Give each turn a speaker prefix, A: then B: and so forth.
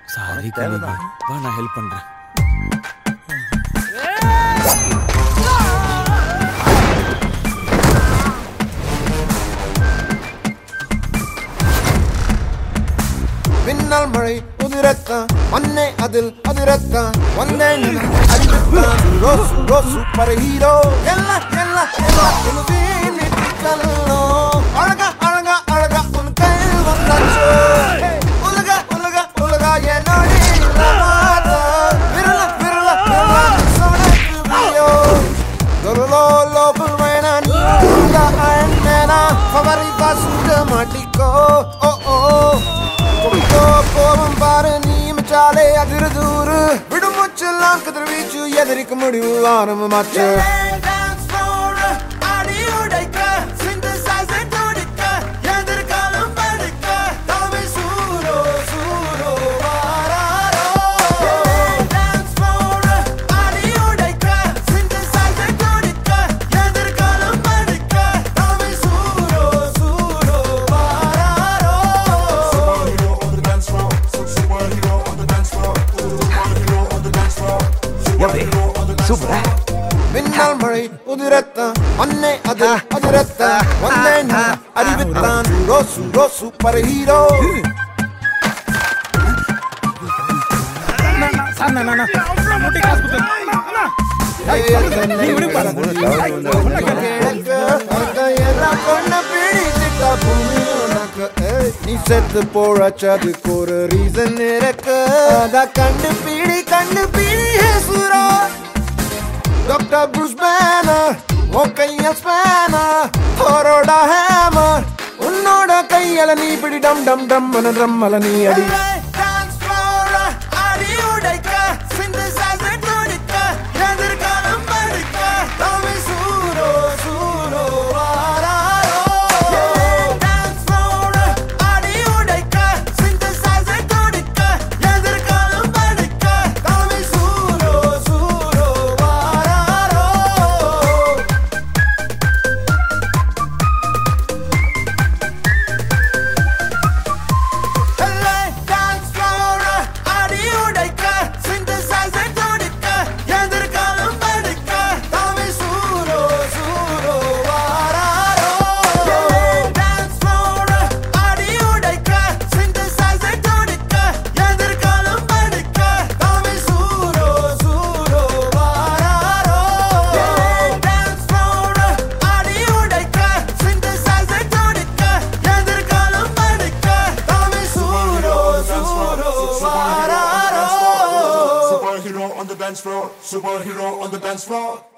A: Sorry கண்ணு வா நான் ஹெல்ப் பண்றேன்
B: மின்னல் மழை உதிரத்தான் மண்ணே அதில் அதிரத்தான் வந்தேன் என அறிவித்தான் ரோஸ் ரோஸ் சூப்பர் ஹீரோ எல்லாம் எல்லாம் எல்லாம் எழுதேன் கல்லோ அழகா அழகா அழகா உன் கையில் வந்தாச்சு உலக உலக உலக என்னோடி இல்லாத விரல விரல விரல சொனக்குவியோ Dorolo local when I need the antena Favorita suda matiko Oh oh குடிக்கோ கோபம் பாரு நீ மச்சாலே அதிர தூரு விடுமுச்செல்லாம் கதிர் வீச்சு எதிரிக்க முடிவு ஆரம்பமாச்சு மின்னல் மழை உதிரத்தான் மண்ணே அது அதிரத்தான் வந்தேன் அறிவித்தான் ரோசு ரோசு சூப்பர் ஹீரோ
A: சார் நான் நான் முட்டை காசு
B: நீ செத்து போழச்சதுக்கு ஒரு ரீசன் இருக்கு அத கண்டு பீடி கண்டு பீடி சுரா டாக்டர் ப்ரூஸ் பேனர் உன் கைய ஸ்பேனர் அவரோட ஹேமர் உன்னோட கையில நீ பிடி டம் டம் டம் டம் நீ அடி
C: Superhero on the dance floor, superhero on the dance floor.